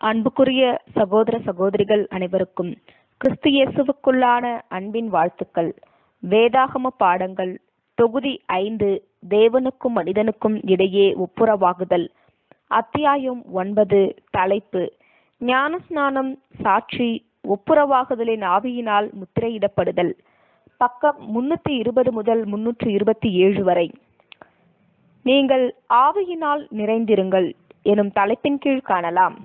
அன்புக்குரிய சகோதர சகோதரிகள் அனைவருக்கும் கிறிஸ்து இயேசுவுக்குள்ளான அன்பின் வாழ்த்துக்கள் வேதாகம பாடங்கள் தொகுதி ஐந்து தேவனுக்கும் மனிதனுக்கும் இடையே ஒப்புரவாகுதல் அத்தியாயம் ஒன்பது தலைப்பு ஞானஸ்நானம் சாட்சி ஒப்புரவாகுதலின் ஆவியினால் முத்திரையிடப்படுதல் பக்கம் முன்னூத்தி இருபது முதல் முன்னூற்று இருபத்தி ஏழு வரை நீங்கள் ஆவியினால் நிறைந்திருங்கள் எனும் தலைப்பின் கீழ் காணலாம்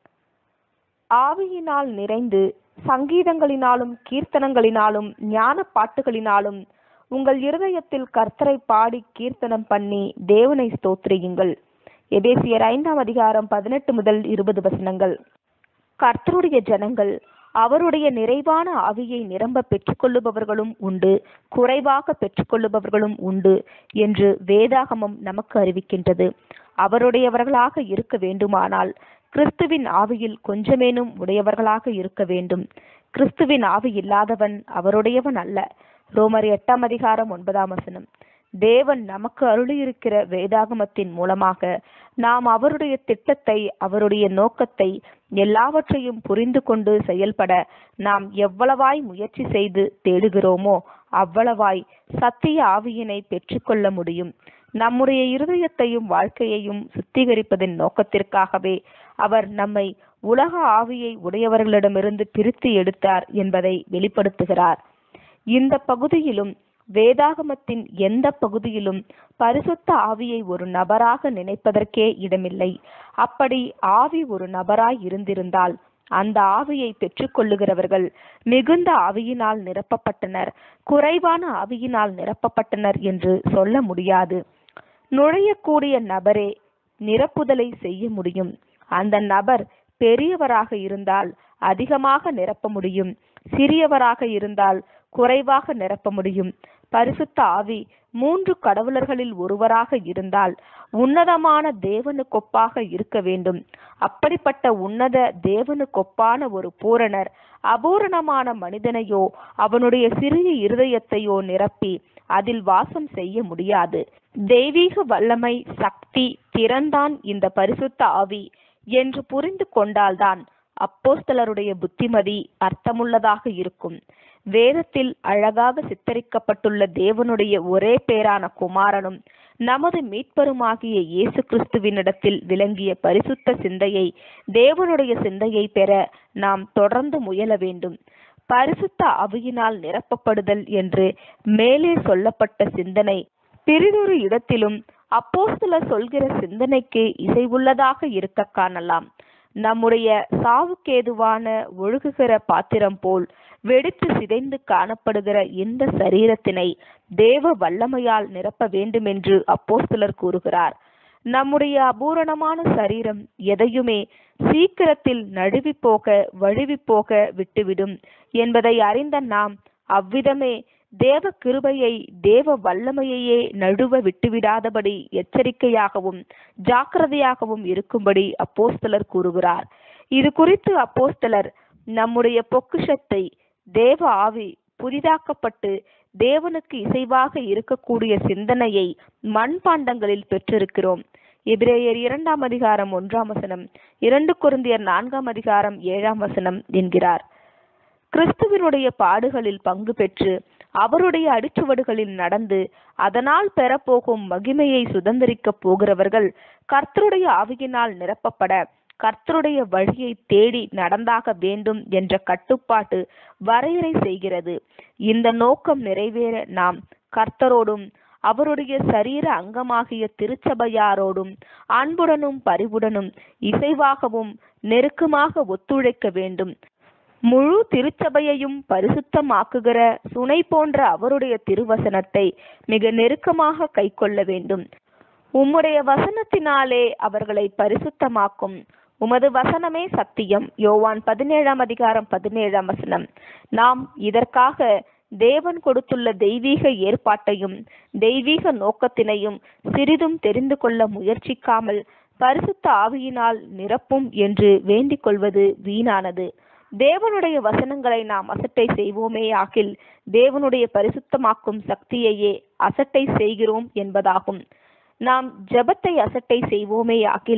ஆவியினால் நிறைந்து சங்கீதங்களினாலும் கீர்த்தனங்களினாலும் ஞான பாட்டுகளினாலும் உங்கள் இருதயத்தில் கர்த்தரை பாடி கீர்த்தனம் பண்ணி தேவனை ஸ்தோத்திரியுங்கள் எபேசியர் ஐந்தாம் அதிகாரம் பதினெட்டு முதல் இருபது வசனங்கள் கர்த்தருடைய ஜனங்கள் அவருடைய நிறைவான ஆவியை நிரம்ப பெற்றுக்கொள்ளுபவர்களும் உண்டு குறைவாக பெற்றுக்கொள்ளுபவர்களும் உண்டு என்று வேதாகமம் நமக்கு அறிவிக்கின்றது அவருடையவர்களாக இருக்க வேண்டுமானால் கிறிஸ்துவின் ஆவியில் கொஞ்சமேனும் உடையவர்களாக இருக்க வேண்டும் கிறிஸ்துவின் ஆவி இல்லாதவன் அவருடையவன் அல்ல ரோமர் எட்டாம் அதிகாரம் ஒன்பதாம் வசனம் தேவன் நமக்கு அருளியிருக்கிற வேதாகமத்தின் மூலமாக நாம் அவருடைய திட்டத்தை அவருடைய நோக்கத்தை எல்லாவற்றையும் புரிந்து கொண்டு செயல்பட நாம் எவ்வளவாய் முயற்சி செய்து தேடுகிறோமோ அவ்வளவாய் சத்திய ஆவியினை பெற்றுக்கொள்ள முடியும் நம்முடைய இருதயத்தையும் வாழ்க்கையையும் சுத்திகரிப்பதன் நோக்கத்திற்காகவே அவர் நம்மை உலக ஆவியை உடையவர்களிடமிருந்து பிரித்து எடுத்தார் என்பதை வெளிப்படுத்துகிறார் இந்த பகுதியிலும் வேதாகமத்தின் எந்த பகுதியிலும் பரிசுத்த ஆவியை ஒரு நபராக நினைப்பதற்கே இடமில்லை அப்படி ஆவி ஒரு நபராய் இருந்திருந்தால் அந்த ஆவியை பெற்றுக்கொள்ளுகிறவர்கள் மிகுந்த ஆவியினால் நிரப்பப்பட்டனர் குறைவான ஆவியினால் நிரப்பப்பட்டனர் என்று சொல்ல முடியாது நுழையக்கூடிய நபரே நிரப்புதலை செய்ய முடியும் அந்த நபர் பெரியவராக இருந்தால் அதிகமாக நிரப்ப முடியும் சிறியவராக இருந்தால் குறைவாக நிரப்ப முடியும் பரிசுத்த ஆவி மூன்று கடவுளர்களில் ஒருவராக இருந்தால் உன்னதமான தேவனுக்கொப்பாக இருக்க வேண்டும் அப்படிப்பட்ட உன்னத தேவனுக்கொப்பான ஒரு பூரணர் அபூரணமான மனிதனையோ அவனுடைய சிறிய இருதயத்தையோ நிரப்பி அதில் வாசம் செய்ய முடியாது தெய்வீக வல்லமை சக்தி திறன்தான் இந்த பரிசுத்த ஆவி என்று புரிந்து கொண்டால்தான் அப்போஸ்தலருடைய புத்திமதி அர்த்தமுள்ளதாக இருக்கும் வேதத்தில் அழகாக சித்தரிக்கப்பட்டுள்ள தேவனுடைய ஒரே பேரான குமாரனும் நமது மீட்பருமாகிய இயேசு கிறிஸ்துவினிடத்தில் விளங்கிய பரிசுத்த சிந்தையை தேவனுடைய சிந்தையை பெற நாம் தொடர்ந்து முயல வேண்டும் பரிசுத்த அவையினால் நிரப்பப்படுதல் என்று மேலே சொல்லப்பட்ட சிந்தனை பிரிதொரு இடத்திலும் அப்போஸ்தலர் சொல்கிற சிந்தனைக்கு இசைவுள்ளதாக இருக்க காணலாம் நம்முடைய சாவுக்கேதுவான ஒழுகுகிற பாத்திரம் போல் வெடித்து சிதைந்து காணப்படுகிற இந்த சரீரத்தினை தேவ வல்லமையால் நிரப்ப வேண்டுமென்று அப்போஸ்தலர் கூறுகிறார் நம்முடைய அபூரணமான சரீரம் எதையுமே சீக்கிரத்தில் நழுவி போக வழுவி போக விட்டுவிடும் என்பதை அறிந்த நாம் அவ்விதமே தேவ கிருபையை தேவ வல்லமையையே நழுவ விட்டுவிடாதபடி எச்சரிக்கையாகவும் ஜாக்கிரதையாகவும் இருக்கும்படி அப்போஸ்தலர் கூறுகிறார் இது குறித்து அப்போஸ்தலர் நம்முடைய பொக்குஷத்தை தேவ ஆவி புதிதாக்கப்பட்டு தேவனுக்கு இசைவாக இருக்கக்கூடிய சிந்தனையை மண்பாண்டங்களில் பெற்றிருக்கிறோம் எபிரேயர் இரண்டாம் அதிகாரம் ஒன்றாம் வசனம் இரண்டு குருந்தியர் நான்காம் அதிகாரம் ஏழாம் வசனம் என்கிறார் கிறிஸ்துவனுடைய பாடுகளில் பங்கு பெற்று அவருடைய அடிச்சுவடுகளில் நடந்து அதனால் பெறப்போகும் மகிமையை சுதந்திரிக்கப் போகிறவர்கள் கர்த்தருடைய ஆவியினால் நிரப்பப்பட கர்த்தருடைய வழியை தேடி நடந்தாக வேண்டும் என்ற கட்டுப்பாட்டு வரையறை செய்கிறது இந்த நோக்கம் நிறைவேற நாம் கர்த்தரோடும் அவருடைய சரீர அங்கமாகிய திருச்சபையாரோடும் அன்புடனும் பரிவுடனும் இசைவாகவும் நெருக்கமாக ஒத்துழைக்க வேண்டும் முழு திருச்சபையையும் பரிசுத்தமாக்குகிற சுனை போன்ற அவருடைய திருவசனத்தை மிக நெருக்கமாக கைக்கொள்ள வேண்டும் உம்முடைய வசனத்தினாலே அவர்களை பரிசுத்தமாக்கும் உமது வசனமே சத்தியம் யோவான் பதினேழாம் அதிகாரம் பதினேழாம் வசனம் நாம் இதற்காக தேவன் கொடுத்துள்ள தெய்வீக ஏற்பாட்டையும் தெய்வீக நோக்கத்தினையும் சிறிதும் தெரிந்து கொள்ள முயற்சிக்காமல் பரிசுத்த ஆவியினால் நிரப்பும் என்று வேண்டிக் கொள்வது வீணானது தேவனுடைய வசனங்களை நாம் அசட்டை செய்வோமே ஆகில் தேவனுடைய பரிசுத்தமாக்கும் சக்தியையே அசட்டை செய்கிறோம் என்பதாகும் நாம் ஜெபத்தை அசட்டை செய்வோமே ஆகில்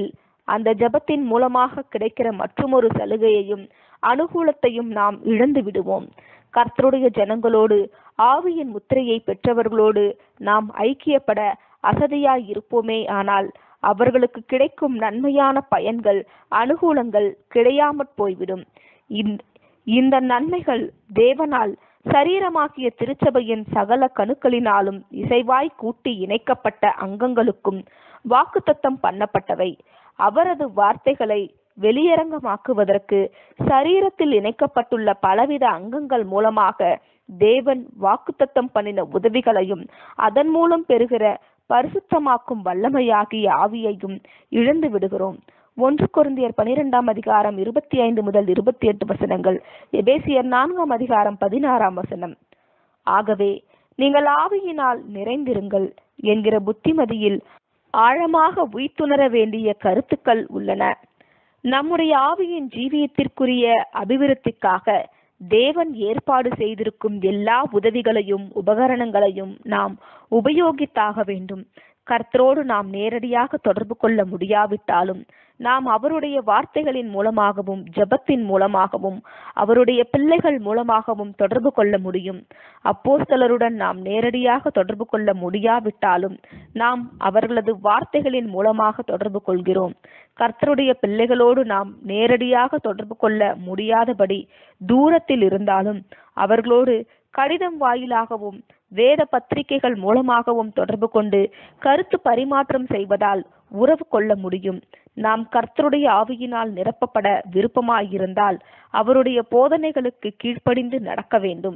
அந்த ஜெபத்தின் மூலமாக கிடைக்கிற மற்றுமொரு சலுகையையும் அனுகூலத்தையும் நாம் இழந்து விடுவோம் கர்த்தருடைய ஜனங்களோடு ஆவியின் முத்திரையை பெற்றவர்களோடு நாம் ஐக்கியப்பட அசதியாய் இருப்போமே ஆனால் அவர்களுக்கு கிடைக்கும் நன்மையான பயன்கள் அனுகூலங்கள் கிடையாமற் போய்விடும் இந்த- இந்த நன்மைகள் தேவனால் சரீரமாகிய திருச்சபையின் சகல கணுக்களினாலும் இசைவாய் கூட்டி இணைக்கப்பட்ட அங்கங்களுக்கும் வாக்குத்தத்தம் பண்ணப்பட்டவை அவரது வார்த்தைகளை வெளியரங்கமாக்குவதற்கு சரீரத்தில் இணைக்கப்பட்டுள்ள பலவித அங்கங்கள் மூலமாக தேவன் வாக்குத்தத்தம் பண்ணின உதவிகளையும் அதன் மூலம் பெறுகிற பரிசுத்தமாக்கும் வல்லமையாகிய ஆவியையும் இழந்து விடுகிறோம் ஒன்று கொரிந்தியர் பனிரெண்டாம் அதிகாரம் இருபத்தி ஐந்து முதல் இருபத்தி எட்டு வசனங்கள் எபேசியர் நான்காம் அதிகாரம் பதினாறாம் வசனம் ஆகவே நீங்கள் ஆவியினால் நிறைந்திருங்கள் என்கிற புத்திமதியில் ஆழமாக உய்த்துணர வேண்டிய கருத்துக்கள் உள்ளன நம்முடைய ஆவியின் ஜீவியத்திற்குரிய அபிவிருத்திக்காக தேவன் ஏற்பாடு செய்திருக்கும் எல்லா உதவிகளையும் உபகரணங்களையும் நாம் உபயோகித்தாக வேண்டும் கர்த்தரோடு நாம் நேரடியாக தொடர்பு கொள்ள முடியாவிட்டாலும் நாம் அவருடைய வார்த்தைகளின் மூலமாகவும் ஜெபத்தின் மூலமாகவும் அவருடைய பிள்ளைகள் மூலமாகவும் தொடர்பு கொள்ள முடியும் அப்போஸ்தலருடன் நாம் நேரடியாக தொடர்பு கொள்ள முடியாவிட்டாலும் நாம் அவர்களது வார்த்தைகளின் மூலமாக தொடர்பு கொள்கிறோம் கர்த்தருடைய பிள்ளைகளோடு நாம் நேரடியாக தொடர்பு கொள்ள முடியாதபடி தூரத்தில் இருந்தாலும் அவர்களோடு கடிதம் வாயிலாகவும் வேத பத்திரிகைகள் மூலமாகவும் தொடர்பு கொண்டு கருத்து பரிமாற்றம் செய்வதால் உறவு கொள்ள முடியும் நாம் கர்த்தருடைய ஆவியினால் நிரப்பப்பட விருப்பமாயிருந்தால் அவருடைய போதனைகளுக்கு கீழ்ப்படிந்து நடக்க வேண்டும்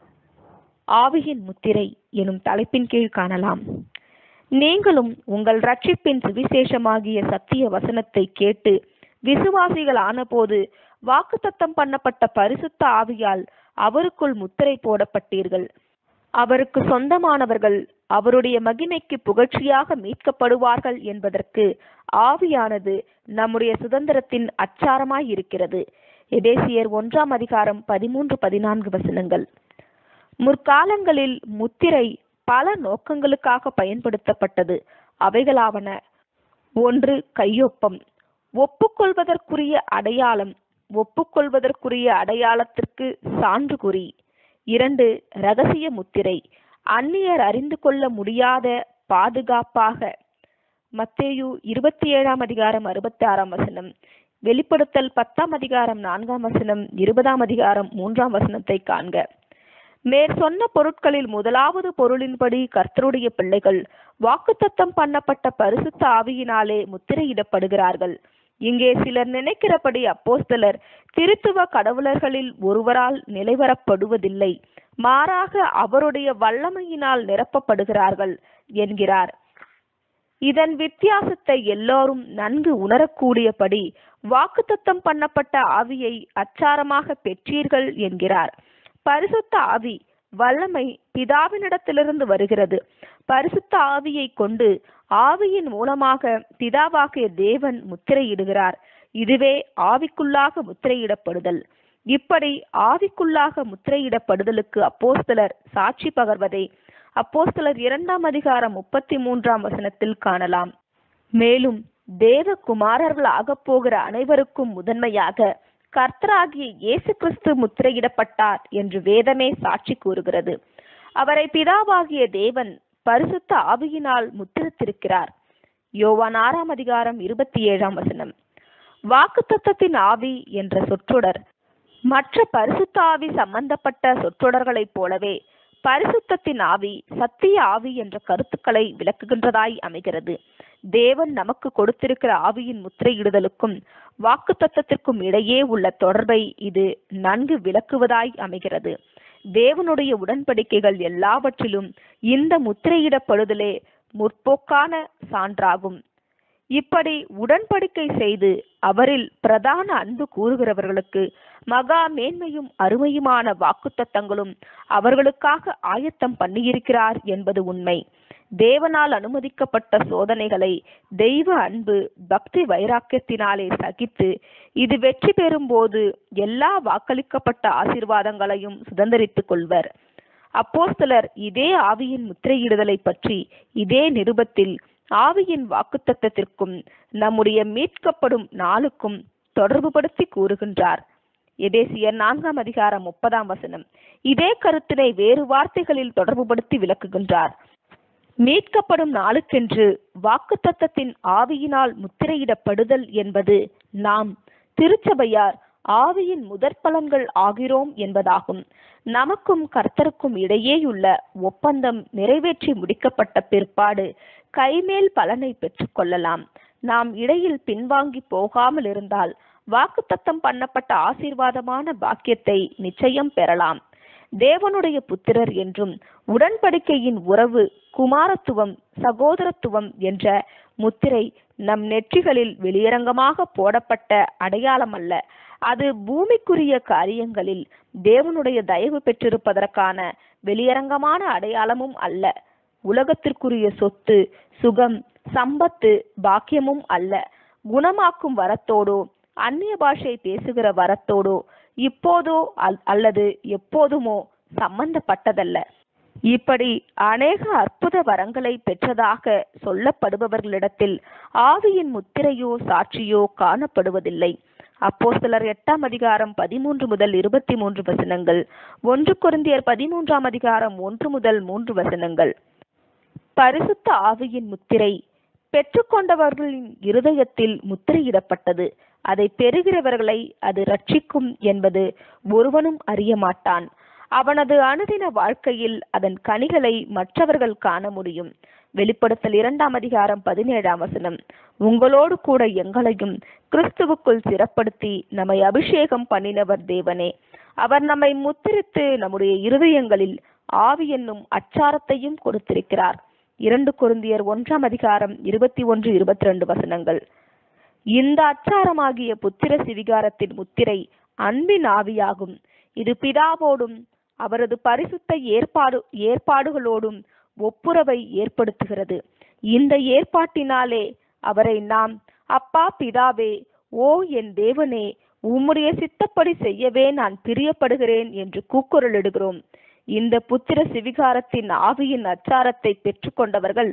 ஆவியின் முத்திரை எனும் தலைப்பின் கீழ் காணலாம் நீங்களும் உங்கள் ரட்சிப்பின் சுவிசேஷமாகிய சத்திய வசனத்தை கேட்டு விசுவாசிகள் ஆனபோது வாக்குத்தத்தம் பண்ணப்பட்ட பரிசுத்த ஆவியால் அவருக்குள் முத்திரை போடப்பட்டீர்கள் அவருக்கு சொந்தமானவர்கள் அவருடைய மகிமைக்கு புகழ்ச்சியாக மீட்கப்படுவார்கள் என்பதற்கு ஆவியானது நம்முடைய சுதந்திரத்தின் அச்சாரமாய் இருக்கிறது எபேசியர் ஒன்றாம் அதிகாரம் பதிமூன்று பதினான்கு வசனங்கள் முற்காலங்களில் முத்திரை பல நோக்கங்களுக்காக பயன்படுத்தப்பட்டது அவைகளாவன ஒன்று கையொப்பம் ஒப்புக்கொள்வதற்குரிய அடையாளம் ஒப்புக்கொள்வதற்குரிய அடையாளத்திற்கு சான்று குறி இரண்டு ரகசிய முத்திரை அந்நியர் அறிந்து கொள்ள முடியாத பாதுகாப்பாக மத்தேயு இருபத்தி ஏழாம் அதிகாரம் அறுபத்தி ஆறாம் வசனம் வெளிப்படுத்தல் பத்தாம் அதிகாரம் நான்காம் வசனம் இருபதாம் அதிகாரம் மூன்றாம் வசனத்தை காண்க மேற் சொன்ன பொருட்களில் முதலாவது பொருளின்படி கர்த்தருடைய பிள்ளைகள் வாக்குத்தத்தம் பண்ணப்பட்ட பரிசுத்த ஆவியினாலே முத்திரையிடப்படுகிறார்கள் இங்கே சிலர் நினைக்கிறபடி அப்போஸ்தலர் திருத்துவ கடவுளர்களில் ஒருவரால் நிலைவரப்படுவதில்லை மாறாக அவருடைய வல்லமையினால் நிரப்பப்படுகிறார்கள் என்கிறார் இதன் வித்தியாசத்தை எல்லோரும் நன்கு உணரக்கூடியபடி வாக்குத்தத்தம் பண்ணப்பட்ட ஆவியை அச்சாரமாக பெற்றீர்கள் என்கிறார் பரிசுத்த ஆவி வல்லமை பிதாவினிடத்திலிருந்து வருகிறது பரிசுத்த ஆவியை கொண்டு ஆவியின் மூலமாக பிதாவாகிய தேவன் முத்திரையிடுகிறார் இதுவே ஆவிக்குள்ளாக முத்திரையிடப்படுதல் இப்படி ஆவிக்குள்ளாக முத்திரையிடப்படுதலுக்கு அப்போஸ்தலர் சாட்சி பகர்வதை அப்போஸ்தலர் இரண்டாம் அதிகாரம் முப்பத்தி மூன்றாம் வசனத்தில் காணலாம் மேலும் தேவ குமாரர்கள் ஆகப் போகிற அனைவருக்கும் முதன்மையாக கர்த்தராகிய இயேசு கிறிஸ்து முத்திரையிடப்பட்டார் என்று வேதமே சாட்சி கூறுகிறது அவரை பிதாவாகிய தேவன் பரிசுத்த ஆவியினால் முத்திரித்திருக்கிறார் யோவான் ஆறாம் அதிகாரம் இருபத்தி ஏழாம் வசனம் வாக்குத்தத்தத்தின் ஆவி என்ற சொற்றொடர் மற்ற பரிசுத்த ஆவி சம்பந்தப்பட்ட சொற்றொடர்களைப் போலவே பரிசுத்தத்தின் ஆவி சத்திய ஆவி என்ற கருத்துக்களை விளக்குகின்றதாய் அமைகிறது தேவன் நமக்கு கொடுத்திருக்கிற ஆவியின் முத்திரையிடுதலுக்கும் வாக்குத்தத்தத்திற்கும் இடையே உள்ள தொடர்பை இது நன்கு விளக்குவதாய் அமைகிறது தேவனுடைய உடன்படிக்கைகள் எல்லாவற்றிலும் இந்த முத்திரையிடப்படுதலே முற்போக்கான சான்றாகும் இப்படி உடன்படிக்கை செய்து அவரில் பிரதான அன்பு கூறுகிறவர்களுக்கு மகா மேன்மையும் அருமையுமான வாக்குத்தத்தங்களும் அவர்களுக்காக ஆயத்தம் பண்ணியிருக்கிறார் என்பது உண்மை தேவனால் அனுமதிக்கப்பட்ட சோதனைகளை தெய்வ அன்பு பக்தி வைராக்கியத்தினாலே சகித்து இது வெற்றி பெறும்போது எல்லா வாக்களிக்கப்பட்ட ஆசீர்வாதங்களையும் சுதந்திரித்துக் கொள்வர் அப்போஸ்தலர் இதே ஆவியின் முத்திரையிடுதலை பற்றி இதே நிருபத்தில் ஆவியின் வாக்குத்தத்தத்திற்கும் நம்முடைய மீட்கப்படும் நாளுக்கும் தொடர்புபடுத்தி கூறுகின்றார் எபேசியர் நான்காம் அதிகாரம் முப்பதாம் வசனம் இதே கருத்தினை வேறு வார்த்தைகளில் தொடர்புபடுத்தி விளக்குகின்றார் மீட்கப்படும் நாளுக்கென்று வாக்குத்தத்தத்தின் ஆவியினால் முத்திரையிடப்படுதல் என்பது நாம் திருச்சபையார் ஆவியின் முதற் பலன்கள் ஆகிறோம் என்பதாகும் நமக்கும் கர்த்தருக்கும் இடையேயுள்ள ஒப்பந்தம் நிறைவேற்றி முடிக்கப்பட்ட பிற்பாடு கைமேல் பலனை பெற்றுக்கொள்ளலாம் நாம் இடையில் பின்வாங்கி போகாமல் இருந்தால் வாக்குத்தத்தம் பண்ணப்பட்ட ஆசீர்வாதமான பாக்கியத்தை நிச்சயம் பெறலாம் தேவனுடைய புத்திரர் என்றும் உடன்படிக்கையின் உறவு குமாரத்துவம் சகோதரத்துவம் என்ற முத்திரை நம் நெற்றிகளில் வெளியரங்கமாக போடப்பட்ட அடையாளம் அல்ல அது பூமிக்குரிய காரியங்களில் தேவனுடைய தயவு பெற்றிருப்பதற்கான வெளியரங்கமான அடையாளமும் அல்ல உலகத்திற்குரிய சொத்து சுகம் சம்பத்து பாக்கியமும் அல்ல குணமாக்கும் வரத்தோடோ அந்நிய பாஷை பேசுகிற வரத்தோடோ இப்போதோ அல்லது எப்போதுமோ சம்பந்தப்பட்டதல்ல இப்படி அநேக அற்புத வரங்களை பெற்றதாக சொல்லப்படுபவர்களிடத்தில் ஆவியின் முத்திரையோ சாட்சியோ காணப்படுவதில்லை அப்போ சிலர் எட்டாம் அதிகாரம் பதிமூன்று முதல் இருபத்தி மூன்று வசனங்கள் ஒன்று குருந்தியர் பதிமூன்றாம் அதிகாரம் ஒன்று முதல் மூன்று வசனங்கள் பரிசுத்த ஆவியின் முத்திரை பெற்றுக்கொண்டவர்களின் இருதயத்தில் முத்திரையிடப்பட்டது அதை பெறுகிறவர்களை அது ரட்சிக்கும் என்பது ஒருவனும் அறிய மாட்டான் அவனது அனுதின வாழ்க்கையில் அதன் கனிகளை மற்றவர்கள் காண முடியும் வெளிப்படுத்தல் இரண்டாம் அதிகாரம் பதினேழாம் வசனம் உங்களோடு கூட எங்களையும் கிறிஸ்துவுக்குள் சிறப்படுத்தி நம்மை அபிஷேகம் பண்ணினவர் தேவனே அவர் நம்மை முத்திரித்து நம்முடைய இருதயங்களில் ஆவி என்னும் அச்சாரத்தையும் கொடுத்திருக்கிறார் இரண்டு குருந்தியர் ஒன்றாம் அதிகாரம் இருபத்தி ஒன்று இருபத்தி ரெண்டு வசனங்கள் இந்த அச்சாரமாகிய புத்திர சிவிகாரத்தின் முத்திரை அன்பின் ஆவியாகும் இது பிதாவோடும் அவரது பரிசுத்த ஏற்பாடு ஏற்பாடுகளோடும் ஒப்புரவை ஏற்படுத்துகிறது இந்த ஏற்பாட்டினாலே அவரை நாம் அப்பா பிதாவே ஓ என் தேவனே உம்முடைய சித்தப்படி செய்யவே நான் பிரியப்படுகிறேன் என்று கூக்குரலிடுகிறோம் இந்த புத்திர சிவிகாரத்தின் ஆவியின் அச்சாரத்தை பெற்றுக்கொண்டவர்கள்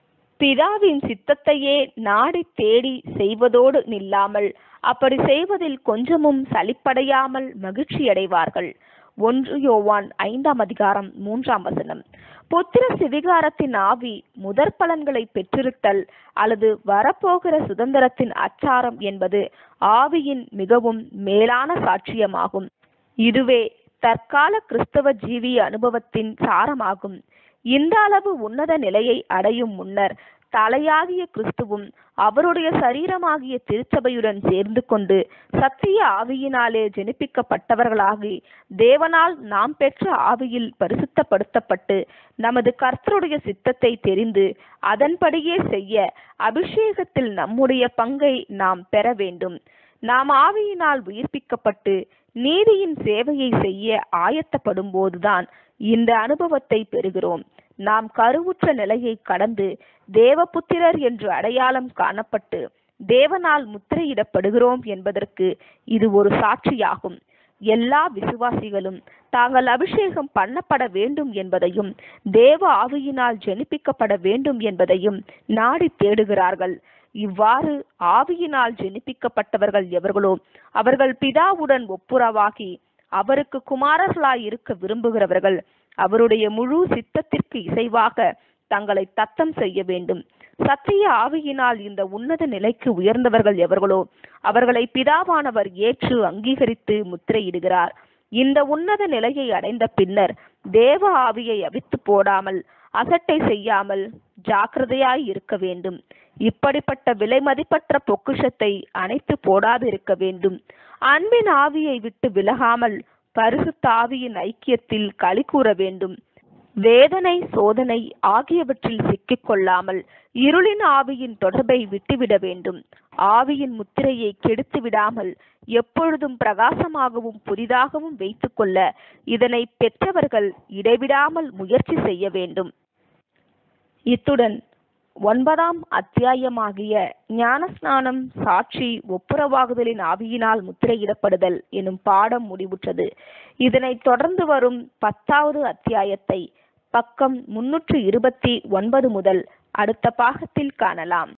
பிதாவின் சித்தத்தையே நாடி தேடி செய்வதோடு நில்லாமல் அப்படி செய்வதில் கொஞ்சமும் சலிப்படையாமல் மகிழ்ச்சி அடைவார்கள் ஒன்று யோவான் ஐந்தாம் அதிகாரம் மூன்றாம் வசனம் புத்திர சிவிகாரத்தின் ஆவி முதற் பலன்களை பெற்றிருத்தல் அல்லது வரப்போகிற சுதந்திரத்தின் அச்சாரம் என்பது ஆவியின் மிகவும் மேலான சாட்சியமாகும் இதுவே தற்கால கிறிஸ்தவ ஜீவிய அனுபவத்தின் சாரமாகும் இந்த அளவு உன்னத நிலையை அடையும் முன்னர் தலையாகிய கிறிஸ்துவும் அவருடைய சரீரமாகிய திருச்சபையுடன் சேர்ந்து கொண்டு சத்திய ஆவியினாலே ஜெனிப்பிக்கப்பட்டவர்களாகி தேவனால் நாம் பெற்ற ஆவியில் பரிசுத்தப்படுத்தப்பட்டு நமது கர்த்தருடைய சித்தத்தை தெரிந்து அதன்படியே செய்ய அபிஷேகத்தில் நம்முடைய பங்கை நாம் பெற வேண்டும் நாம் ஆவியினால் உயிர்ப்பிக்கப்பட்டு நீதியின் சேவையை செய்ய ஆயத்தப்படும் போதுதான் இந்த அனுபவத்தை பெறுகிறோம் நாம் கருவுற்ற நிலையை கடந்து தேவபுத்திரர் என்று அடையாளம் காணப்பட்டு தேவனால் முத்திரையிடப்படுகிறோம் என்பதற்கு இது ஒரு சாட்சியாகும் எல்லா விசுவாசிகளும் தாங்கள் அபிஷேகம் பண்ணப்பட வேண்டும் என்பதையும் தேவ ஆவியினால் ஜெனிப்பிக்கப்பட வேண்டும் என்பதையும் நாடி தேடுகிறார்கள் இவ்வாறு ஆவியினால் ஜெனிப்பிக்கப்பட்டவர்கள் எவர்களோ அவர்கள் பிதாவுடன் ஒப்புரவாகி அவருக்கு குமாரர்களாய் இருக்க விரும்புகிறவர்கள் அவருடைய முழு சித்தத்திற்கு இசைவாக தங்களை தத்தம் செய்ய வேண்டும் சத்திய ஆவியினால் இந்த உன்னத நிலைக்கு உயர்ந்தவர்கள் எவர்களோ அவர்களை பிதாவானவர் ஏற்று அங்கீகரித்து முத்திரையிடுகிறார் இந்த உன்னத நிலையை அடைந்த பின்னர் தேவ ஆவியை அவித்து போடாமல் அசட்டை செய்யாமல் ஜாக்கிரதையாய் இருக்க வேண்டும் இப்படிப்பட்ட விலை மதிப்பற்ற பொக்குஷத்தை அணைத்து போடாது இருக்க வேண்டும் அன்பின் ஆவியை விட்டு விலகாமல் பரிசுத்த ஆவியின் ஐக்கியத்தில் களி கூற வேண்டும் வேதனை சோதனை ஆகியவற்றில் சிக்கிக்கொள்ளாமல் இருளின் ஆவியின் தொடர்பை விட்டுவிட வேண்டும் ஆவியின் முத்திரையை கெடுத்து விடாமல் எப்பொழுதும் பிரகாசமாகவும் புதிதாகவும் வைத்துக்கொள்ள இதனை பெற்றவர்கள் இடைவிடாமல் முயற்சி செய்ய வேண்டும் இத்துடன் ஒன்பதாம் அத்தியாயமாகிய ஞானஸ்நானம் சாட்சி ஒப்புரவாகுதலின் ஆவியினால் முத்திரையிடப்படுதல் எனும் பாடம் முடிவுற்றது இதனைத் தொடர்ந்து வரும் பத்தாவது அத்தியாயத்தை பக்கம் முன்னூற்று இருபத்தி ஒன்பது முதல் அடுத்த பாகத்தில் காணலாம்